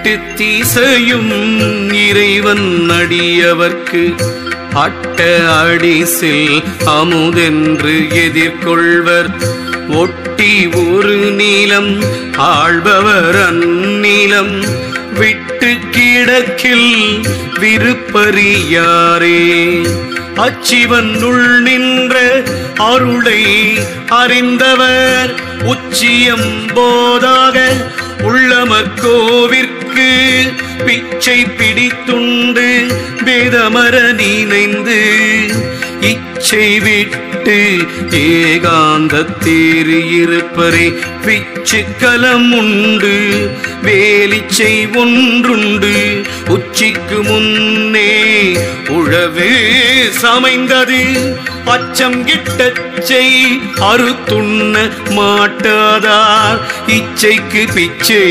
எட்டு தீசையும் இறைவன் அடியவர்க்கு அட்ட அடிசில் அமுதென்று எதிர்கொள்வர் ஒட்டி ஒரு நீளம் ஆள்பவர் அந்நீளம் விட்டு கிடக்கில் விருப்பறியாரே அச்சிவன் உள் நின்ற அருளை அறிந்தவர் உச்சியம் போதாக உள்ளமர்கோவிற்கு பிச்சை பிடித்துண்டு வேதமர நினைந்து இச்சை விட்டு ஏகாந்தத்தேறு இருப்பரே பிச்சு கலம் உண்டு வேலிச்சை ஒன்றுண்டு உச்சிக்கு முன்னே உழவு சமைந்தது அச்சம் கிட்டச்சை அறுத்துண்ண மாட்டாதார் இச்சைக்கு பிச்சை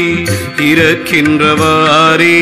இறக்கின்றவாறே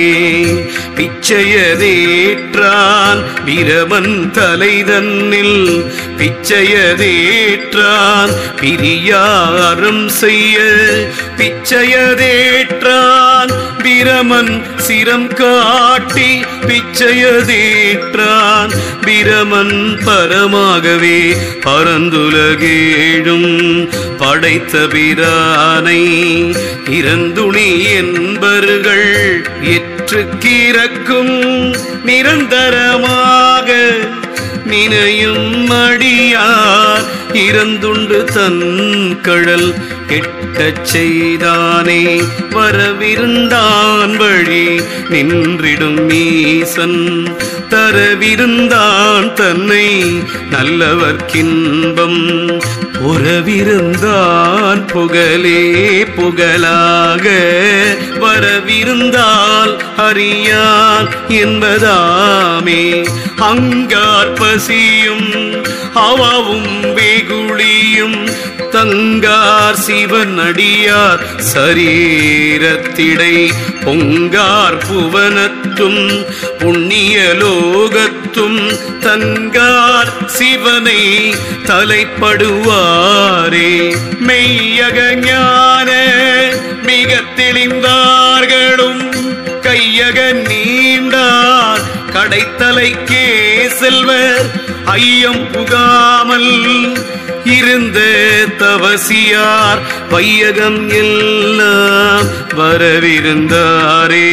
பிச்சையதேற்றான் பிரமன் தலைதன்னில் பிச்சையதேற்றான் பிரியாரம் செய்ய பிச்சையதேற்றான் பிரமன் சிரம் காட்டி பிச்சையதேற்றான் பிரமன் பரமாகவே பரந்துலகேழும் படைத்த பிரானை இறந்துணி என்பர்கள் எற்று கிறக்கும் நிரந்தரமாக நினையும் அடியார் இறந்துண்டு தன் கழல் கெட்டச் செய்தானே வரவிருந்தான் வழி நின்றிடும் ஈசன் தரவிருந்தான் தன்னை நல்லவர்க்கின்பம் உறவிருந்தான் புகழே புகழாக வரவிருந்தால் அறியான் என்பதாமே அங்கார் பசியும் அவாவும் வெகுளியும் தங்கார் சிவன் அடியார் சரீரத்திடை பொங்கார் புவனத்தும் புண்ணிய லோகத்தும் தங்கார் சிவனை தலைப்படுவாரே மெய்யக ஞான மிக தெளிந்தார்களும் கையக நீண்டார் கடைத்தலைக்கே செல்வர் ஐயம் புகாமல் இருந்த தவசியார் பையகம் எல்லாம் வரவிருந்தாரே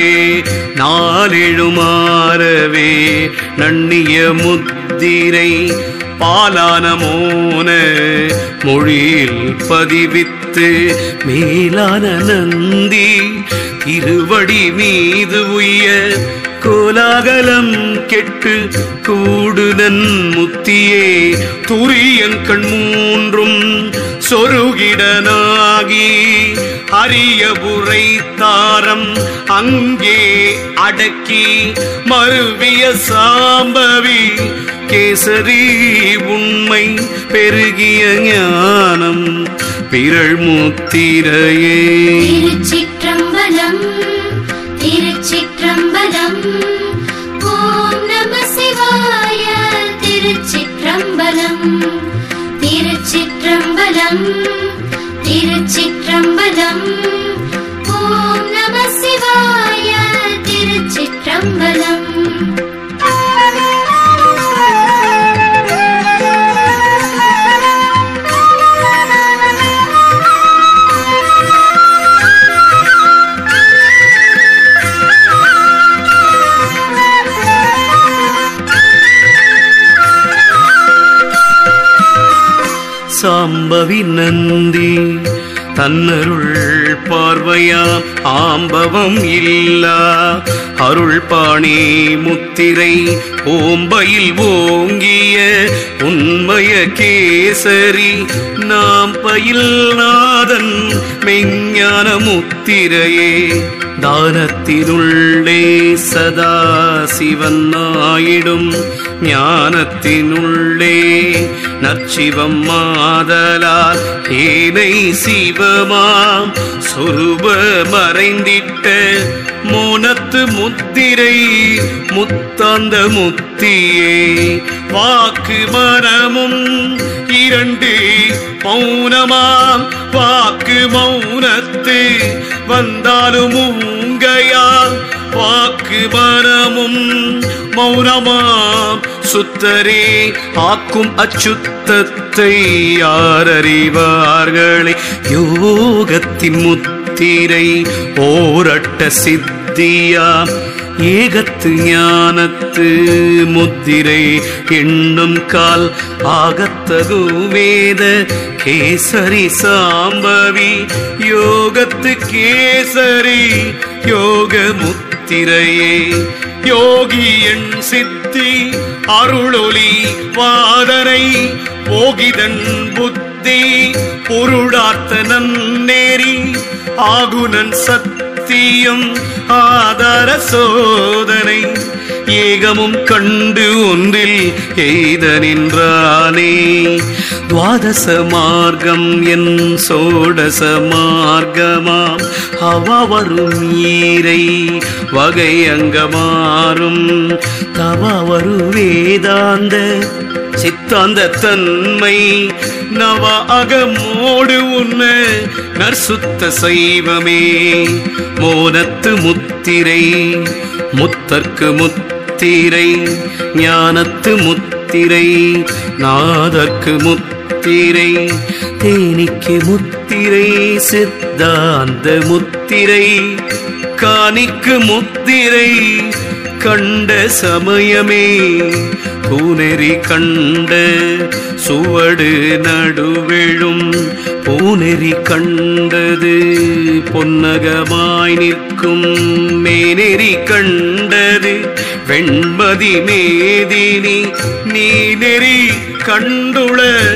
நாளெழுமாறவே நன்னிய முத்திரை பாலான மோன மொழியில் பதிவித்து மேலான நந்தி திருவடி மீது உய்ய கோலாகலம் கெட்டு கூடுதன் முத்தியே துரியங்கண் மூன்றும் சொருகிடனாகி அரியபுரை தாரம் அங்கே அடக்கி மருவிய சாம்பவி கேசரி உண்மை பெருகிய ஞானம் பிறழ் முத்திரையே திருச்சிற்றம்பலம் திருச்சிற்றம்பலம் ஓம் நம சிவாய திருச்சிற்றம்பலம் திருச்சிற்றம்பலம் திருச்சிற்றம்பலம் ஓம் நம சிவாய திருச்சிற்றம்பலம் சாம்பவி நந்தி தன்னருள் பார்வையாம் ஆம்பவம் இல்லா அருள் பாணி முத்திரை ஓம்பையில் ஓங்கிய உண்மய கேசரி நாம் பயில் நாதன் மெஞ்ஞான முத்திரையே தானத்தினுள்ளே சதா சிவன் ஆயிடும் ஞானத்தினுள்ளே நற்சிவம் மாதலால் ஏனை சிவமாம் சொருப மறைந்திட்ட மோனத்து முத்திரை முத்தாந்த முத்தியே வாக்கு மனமும் இரண்டு மௌனமாம் வாக்கு மௌனத்து வந்தாலும் உங்கையால் வாக்கு மனமும் மௌனமாம் சுத்தரே ஆக்கும் அச்சுத்தத்தை யார் அறிவார்களே யோகத்தின் முத்திரை ஓரட்ட சித்தியா ஏகத்து ஞானத்து முத்திரை எண்ணும் கால் ஆகத்தகு வேத கேசரி சாம்பவி யோகத்து கேசரி யோக முத்திரையே யோகி என் சித்தி அருளொளி வாதனை போகிதன் புத்தி பொருளார்த்த நன்னேரி ஆகுனன் சத்தியம் ஆதார சோதனை ஏகமும் கண்டு ஒன்றில் எய்த நின்றானே துவாதச மார்க்கம் என் சோடச மார்க்கமாம் அவரும் ஈரை வகை அங்கமாறும் தவறு வேதாந்த சித்தாந்த தன்மை நவ அகமோடு உன்ன நற்சுத்த சைவமே மோனத்து முத்திரை முத்தற்கு முத்திரை ஞானத்து முத்திரை நாதற்கு முத்திரை தேனிக்கு முத்திரை சித்தாந்த முத்திரை காணிக்கு முத்திரை கண்ட சமயமே பூனெறி கண்ட சுவடு நடுவெழும் பூனெறி கண்டது பொன்னகமாய் நிற்கும் மேனெறி கண்டது வெண்மதி மேதினி நீ நெறி கண்டுள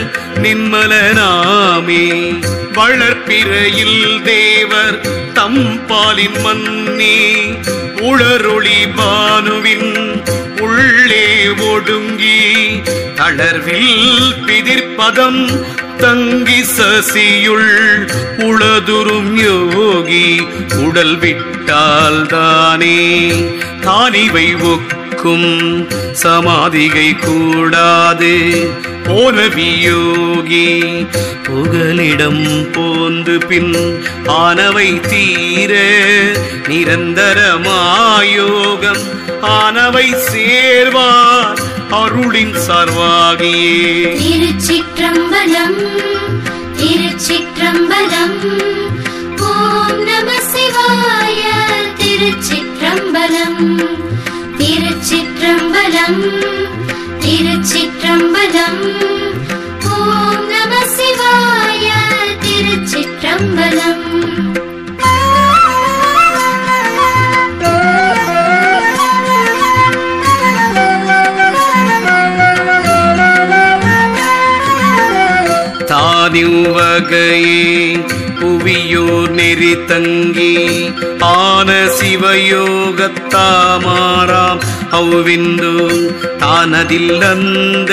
நின்மலனாமே வளர்ப்பிறையில் தேவர் தம்பாலின் மன்னி உளரொளி பானுவின் உள்ளே ஒடுங்கி தளர்வில் பிதிர்பதம் தங்கி சசியுள் உளதுரும் யோகி உடல் விட்டால் தானே தானிவை ஒக்கும் சமாதிகை கூடாது போன வியோகி புகலிடம் போந்து பின் ஆனவை தீர நிரந்தரமாயோகம் ஆனவை சேர்வார் அருளின் சார்வாகியே திருச்சிற்றம்பலம் திருச்சிற்றம்பலம் ஓம் நம சிவாய திருச்சிற்றம்பலம் திருச்சிற்றம்பலம் திருச்சிற்றம்பலம் ஓம் நம சிவாய திருச்சிற்றம்பலம் தானிவகையே புவியோர் நெறி தங்கி ஆன சிவயோகத்தாமாராம் அவ்விந்து தானதில் அந்த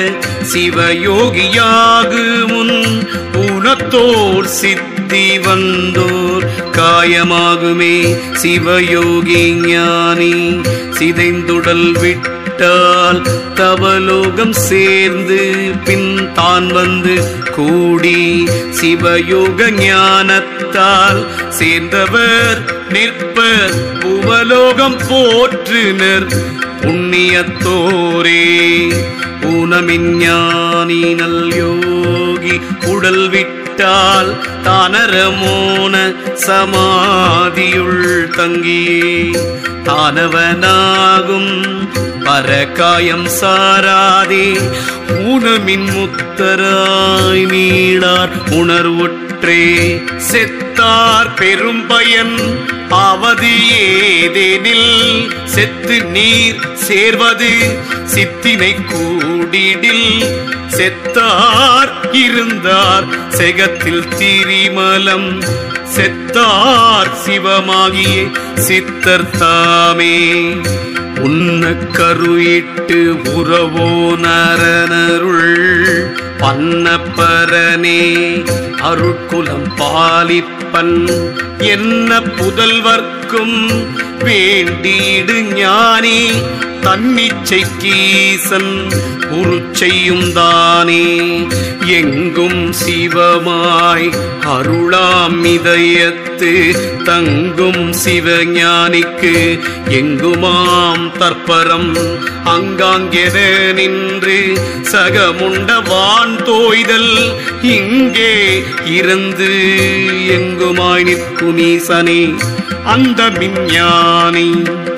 சிவயோகியாகு முன் உனத்தோர் சித்தி வந்தோர் காயமாகுமே சிவயோகி ஞானி சிதைந்துடல் விட்டால் தவலோகம் சேர்ந்து பின் தான் வந்து கூடி சிவயோக ஞானத்தால் சேர்ந்தவர் நிற்பர் புவலோகம் போற்றுனர் புண்ணியத்தோரே ஊனமிஞ்ஞானி நல் யோகி உடல் விட்டால் தானரமோன சமாதியுள் தங்கியே தானவனாகும் பரகாயம் சாராதே ஊனமின் முத்தராய் நீடார் உணர்வுற்றே செத்தார் பெரும் பயன் ஆவது ஏதேனில் செத்து நீர் சேர்வது சித்தினை கூடிடில் செத்தார் இருந்தார் செகத்தில் திரிமலம் செத்தார் சிவமாகிய சித்தர் தாமே உன்ன கருயிட்டு உறவோ நரனருள் பன்னப்பரனே அருட்குலம் பாலிப்பன் என்ன புதல்வர்க்கும் வேண்டிடு ஞானி தன்னிச்சை கீசன் உருச்செய்யும் தானே எங்கும் சிவமாய் அருளாம் இதயத்து தங்கும் சிவஞானிக்கு எங்குமாம் தற்பரம் அங்காங்கென நின்று சகமுண்ட வான் தோய்தல் இங்கே இருந்து எங்குமாய் நிற்குமீசனே அந்த விஞ்ஞானி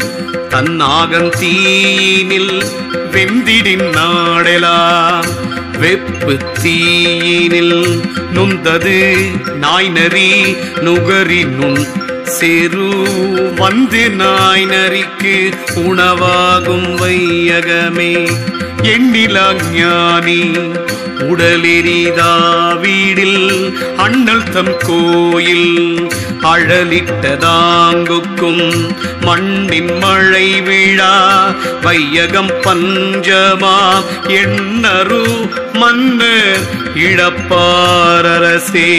தன்னாகந்தீனில் வெந்திடின் நாடெலாம் வெப்பு தீயினில் நுந்தது நாய் நரி நுகரி நுண் செரு வந்து நாய் நரிக்கு உணவாகும் வையகமே எண்ணிலா ஞானி உடலெரிதா வீடில் அண்ணல் தம் கோயில் அழலிட்டதாங்குக்கும் மண்ணின் மழை விழா வையகம் பஞ்சமா எண்ணரு மன்னர் இழப்பாரரசே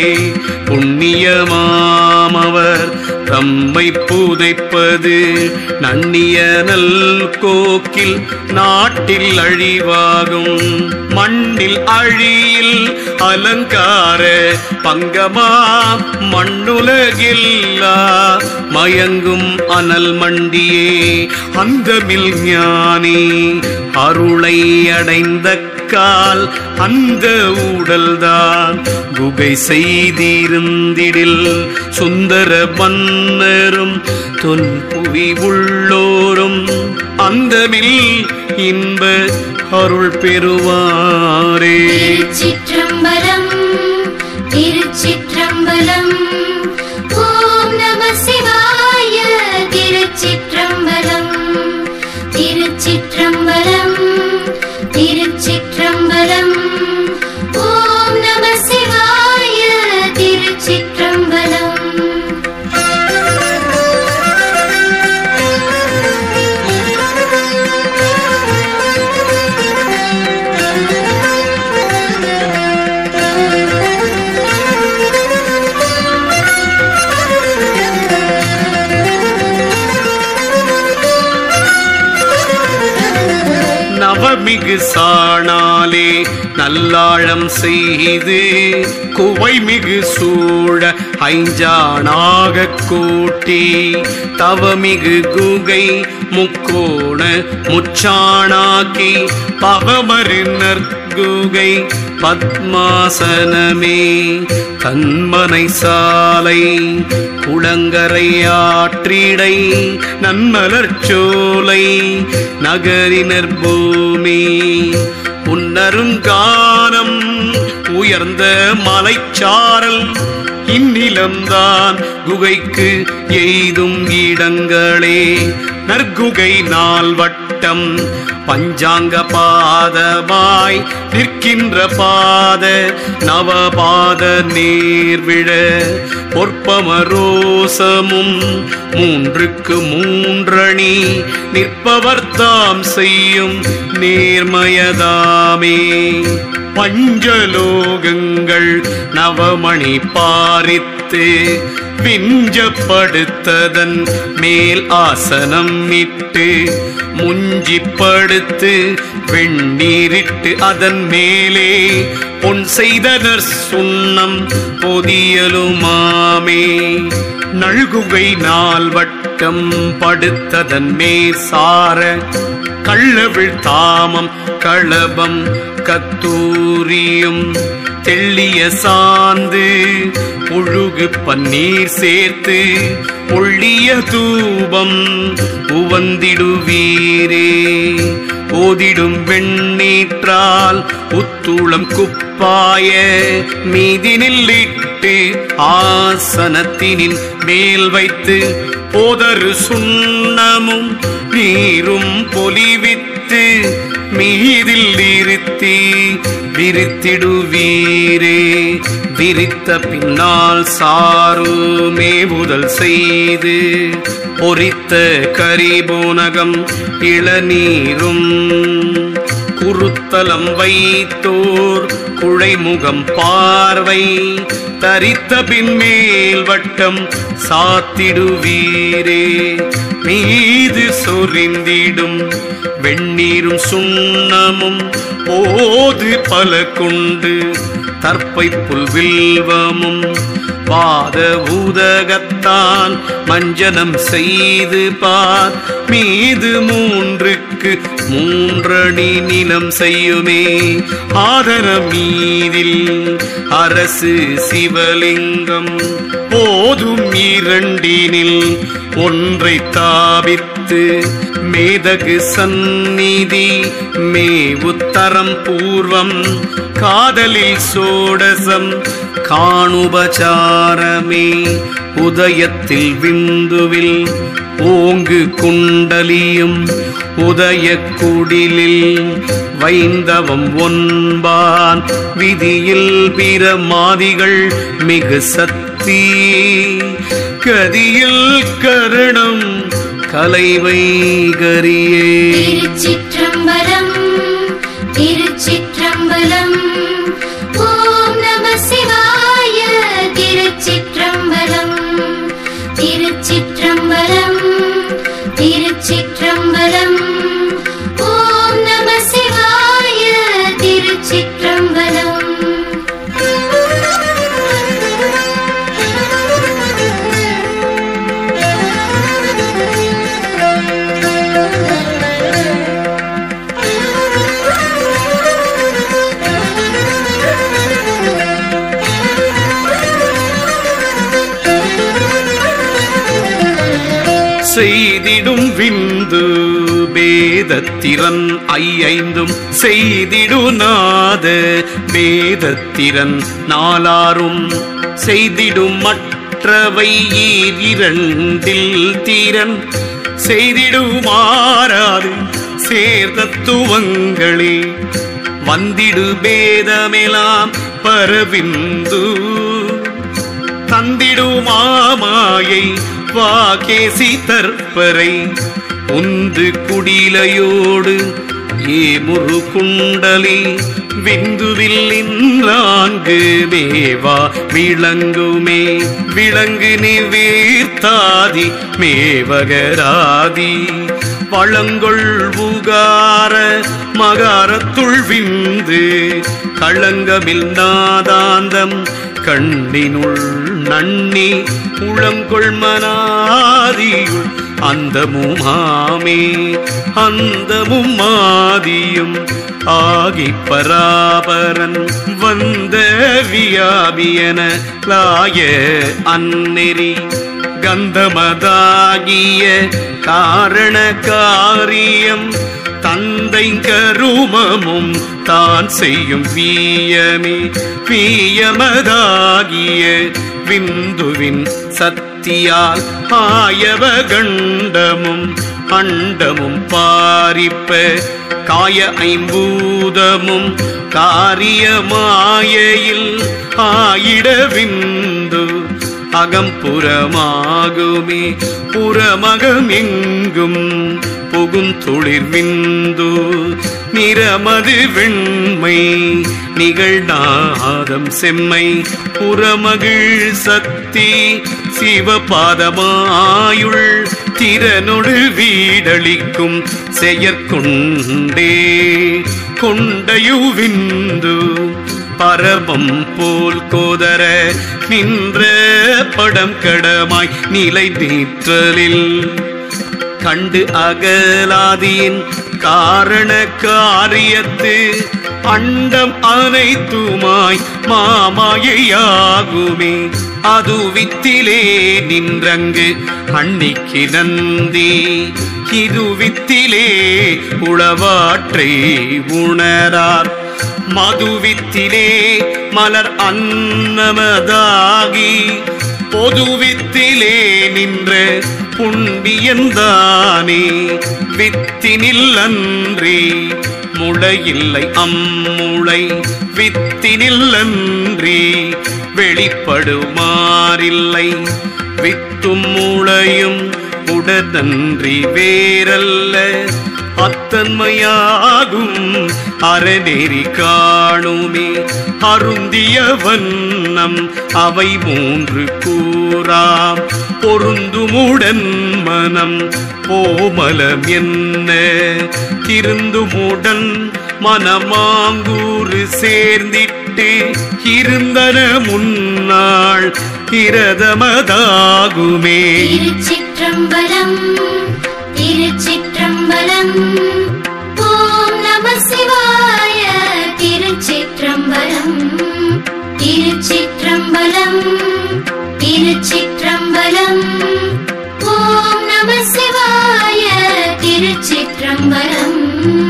புண்ணியமாமவர் தம்மை புதைப்பது நன்னிய நல் கோக்கில் நாட்டில் அழிவாகும் மண்ணில் அழியில் அலங்கார பங்கமா மண்ணுலகில்லா மயங்கும் அனல் மண்டியே அந்தமில் ஞானி அருளை அடைந்த கால் அந்த ஊடல்தான் குகை செய்திருந்திடில் சுந்தர மன்னரும் தொன்புவி உள்ளோரும் அந்தமில் இன்ப அருள் பெறுவாரே திருச்சிற்றம்பலம் திருச்சிற்றம்பலம் ஓம் நம சிவாய திருச்சிற்றம்பலம் திருச்சிற்றம்பலம் திருச்சிற்றம்பலம் ஓம் நம சிவாய திருச்சிற்றம்பலம் நவமிகு சாணாலே நல்லாழம் செய்து குவைமிகு சூழ ஐஞ்சானாக கூட்டி தவமிகு குகை முக்கோண முச்சாணாக்கி பவமரு நற்குகை பத்மாசனமே கண்மனை சாலை குளங்கரை ஆற்றிடை நன்மலர்ச் சோலை நகரினர் பூமி உன்னருங்கானம் உயர்ந்த மலைச்சாரல் இந்நிலம்தான் குகைக்கு எய்தும் இடங்களே நற்குகை நாள் வட்டம் பஞ்சாங்க பாதமாய் நிற்கின்ற பாத நவபாத நீர்விழ பொற்பமரோசமும் மூன்றுக்கு மூன்றணி நிற்பவர் தாம் செய்யும் நேர்மயதாமே பஞ்சலோகங்கள் நவமணி பாரித்து விஞ்சப்படுத்ததன் மேல் ஆசனம் இட்டு முஞ்சி படுத்து வெண்ணீரிட்டு அதன் மேலே பொன் செய்தனர் சுண்ணம் பொதியலுமாமே நல்குகை நாள் வட்டம் படுத்ததன் மேசார கள்ளவிழ் தாமம் களபம் கத்தூரியும் தெள்ளிய சாந்து ஒழுகு பன்னீர் சேர்த்து ஒள்ளிய தூபம் உவந்திடுவீரே ஓதிடும் வெண்ணீற்றால் உத்துளம் குப்பாய மீதினில் இட்டு ஆசனத்தினின் மேல் வைத்து போதரு சுண்ணமும் நீரும் பொலிவித்து மீதில் இருத்தி விரித்திடுவீரே விரித்த பின்னால் சாரு மேவுதல் செய்து பொரித்த கரிபோனகம் இளநீரும் உருத்தலம் வைத்தோர் குழைமுகம் பார்வை தரித்த பின்மேல் வட்டம் சாத்திடுவீரே மீது சொரிந்திடும் வெண்ணீரும் சுண்ணமும் போது பல கொண்டு தற்பை புல்வில்வமும் பாத ஊதகத்தான் மஞ்சனம் செய்து பார் மீது மூன்றுக்கு மூன்றணி நிலம் செய்யுமே ஆதரம் மீதில் அரசு சிவலிங்கம் போதும் இரண்டினில் ஒன்றை தாவித்து மேதகு சந்நிதி மேவுத்தரம் பூர்வம் காதலில் சோடசம் காணுபசாரமே உதயத்தில் விந்துவில் ஓங்கு குண்டலியும் உதய குடிலில் வைந்தவம் ஒன்பான் விதியில் பிற மாதிகள் மிகு சக்தி கதியில் கருணம் கலைவைகரியே திருச்சிற்றம்பலம் திருச்சிற்றம்பலம் ஓம் நம சிவாய திருச்சிற்றம்பலம் திருச்சிற்றம்பலம் திருச்சிற்றம்பலம் ஓம் நம சிவாய திருச்சிற்றம்பலம் செய்திடும் விந்து பேதத்திறன் ஐந்தும் செய்திடுநாத வேதத்திறன் நாலாரும் செய்திடும் மற்றவை ஈர் இரண்டில் திறன் செய்திடுமாறாது சேர்தத்துவங்களே வந்திடு பேதமெலாம் பரவிந்து தந்திடுமாமாயை வாகேசி தற்பரை உந்து குடிலையோடு ஏமுரு குண்டலி விந்துவில் நான்கு மேவா விளங்குமே விளங்கு நிவீர்த்தாதி மேவகராதி வளங்கொள் உகார மகாரத்துள் விந்து களங்கமில் நாதாந்தம் கண்ணினுள் நன்னி உளங்கொள் மனாதியுள் அந்தமுமாமே அந்தமும் மாதியும் ஆகி பராபரன் வந்த வியாபியன லாய அந்நெறி கந்தமதாகிய காரண காரியம் தந்தை கருமமும் தான் செய்யும் வீயமே வீயமதாகிய விந்துவின் சத்தியால் ஆயவ கண்டமும் அண்டமும் பாரிப்ப காய ஐம்பூதமும் காரியமாயையில் ஆயிட விந்து அகம்புறமாகுமே புறமகம் எங்கும் புகும் துளிர் விந்து நிறமது வெண்மை நிகழ்நாதம் செம்மை புறமகிழ் சக்தி சிவபாதமாயுள் திறனொடு வீடளிக்கும் செயற்கொண்டே கொண்டையுவிந்து பரவம் போல் கோதர நின்ற படம் கடமாய் நிலை நீற்றலில் கண்டு அகலாதியின் காரண காரியத்து அண்டம் அனைத்துமாய் மாமாயையாகுமே அது வித்திலே நின்றங்கு அன்னிக்கு நந்தி இது வித்திலே உளவாற்றை உணரார் மதுவித்திலே மலர் அன்னமதாகி பொதுவித்திலே நின்ற புண்ணியந்தானே வித்தினில் அன்றி முளையில்லை அம்முளை வித்தினில் அன்றி வெளிப்படுமாறில்லை வித்தும் முளையும் உடனன்றி வேறல்ல அத்தன்மையாகும் அறநெறி காணுமே அருந்திய வண்ணம் அவை மூன்று கூறாம் பொருந்துமுடன் மனம் கோமலம் என்ன திருந்துமுடன் மனமாங்கூறு சேர்ந்திட்டு இருந்தன முன்னாள் இரதமதாகுமே திருச்சிற்றம்பலம் திருச்சிற்றம்பலம் ஓம் நம சிவாய திருச்சிற்றம்பலம் திருச்சிற்றம்பலம் திருச்சிற்றம்பலம் ஓம் நம சிவாய திருச்சிற்றம்பலம்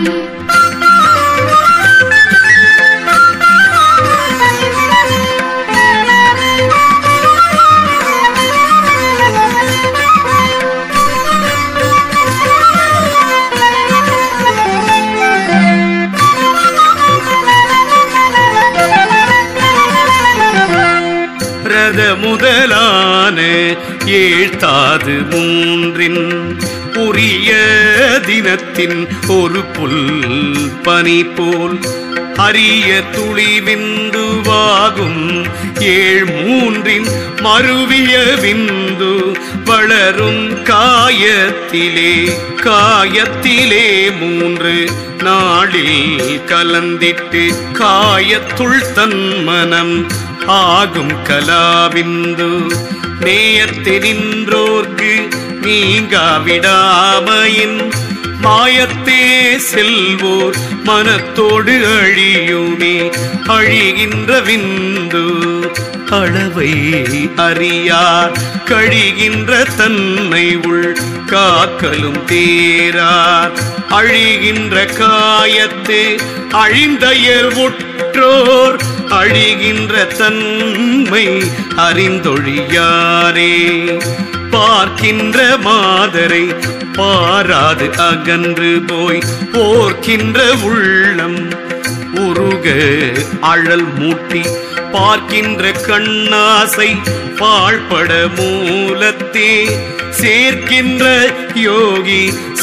ரத முதலான ஏழ்த்தாது மூன்றின் உரிய தினத்தின் ஒரு புல் பனி போல் அரிய துளி விந்துவாகும் ஏழ் மூன்றின் மருவிய விந்து வளரும் காயத்திலே காயத்திலே மூன்று நாளில் கலந்திட்டு காயத்துள் தன் மனம் ஆகும் கலாவிந்து நேயத்தினின்றோர்க்கு நீங்காவிடாமையின் மாயத்தே செல்வோர் மனத்தோடு அழியுமே அழிகின்ற விந்து அளவை அறியார் கழிகின்ற தன்னை உள் காக்கலும் தேரார் அழிகின்ற காயத்து அழிந்தயர் உற்றோர் அழிகின்ற தன்மை அறிந்தொழியாரே பார்க்கின்ற மாதரை பாராது அகன்று போய் போர்க்கின்ற உள்ளம் உருக அழல் மூட்டி பார்க்கின்ற கண்ணாசை பாழ்பட மூலத்தே சேர்க்கின்ற யோகி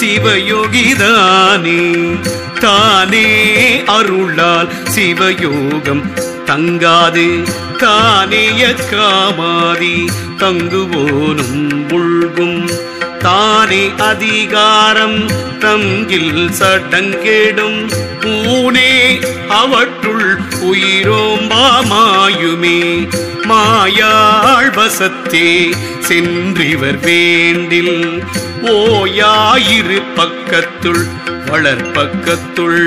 சிவயோகிதானே தானே அருளால் சிவயோகம் தங்காது தானேய காமாதி தங்குவோனும் உள்கும் தானே அதிகாரம் தங்கில் சடங்கேடும் ஊனே அவற்றுள் உயிரோம்பாமாயுமே மாயாள் வசத்தே சென்றிவர் வேண்டில் ஓயாயிரு பக்கத்துள் வளர்ப்பக்கத்துள்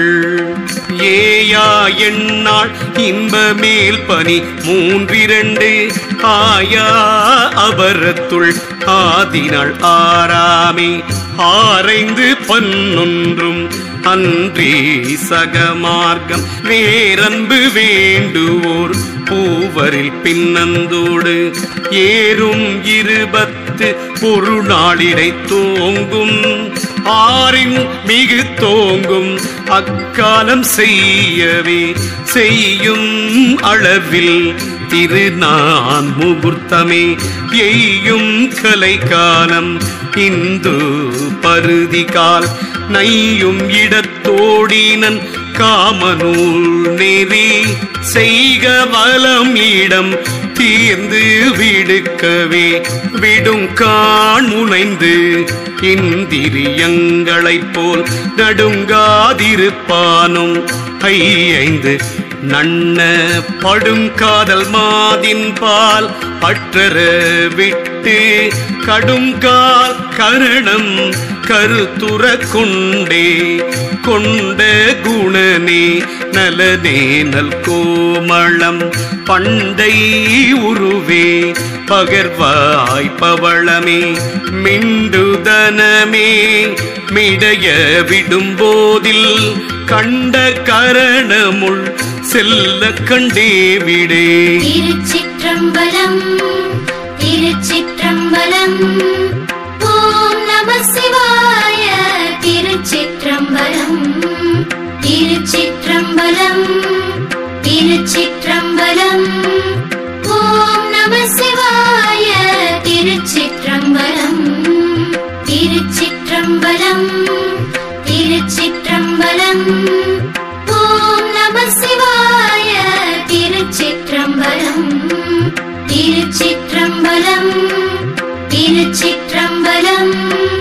ஏயா எண்ணாள் இன்ப மேல் பனி மூன்றிரண்டு ஆயா அபரத்துள் ஆதினாள் ஆறாமே ஆரைந்து பன்னொன்றும் அன்றி சகமார்க்கம் வேரன்பு வேண்டுவோர் பூவரில் பின்னந்தோடு ஏறும் இருபத்து பொருளாளிடை தோங்கும் ஆறின் மிகு தோங்கும் அக்காலம் செய்யவே செய்யும் அளவில் திருநான் முகூர்த்தமே எய்யும் கலை காலம் இந்து பருதி கால் நையும் இடத்தோடினன் காமநூல் நெறி செய்க வலம் இடம் தீர்ந்து விடுக்கவே விடும் காண் முனைந்து இந்திரியங்களைப் போல் நடுங்காதிருப்பானும் ஐந்து நன்ன படுங்காதல் மாதின் பால் பற்றற விட்டு கடுங்கால் கரணம் கருத்துற கொண்டே கொண்ட குணனே நலனே நல் கோமளம் பண்டை உருவே பகர்வாய் பவளமே மிண்டுதனமே மிடைய விடும்போதில் கண்ட கரணமுள் செல்ல கண்டே விடே திருச்சிற்றம்பலம் திருச்சிற்றம்பலம் ஓம் நம சிவாய திருச்சிற்றம்பலம் திருச்சிற்றம்பலம் திருச்சிற்றம்பலம் ஓம் நம சிவாய திருச்சிற்றம்பலம் திருச்சிற்றம்பலம் திருச்சி திருச்சிற்றம்பலம் ஓம் நம சிவாய திருச்சிற்றம்பலம் திருச்சிற்றம்பலம் திருச்சிற்றம்பலம்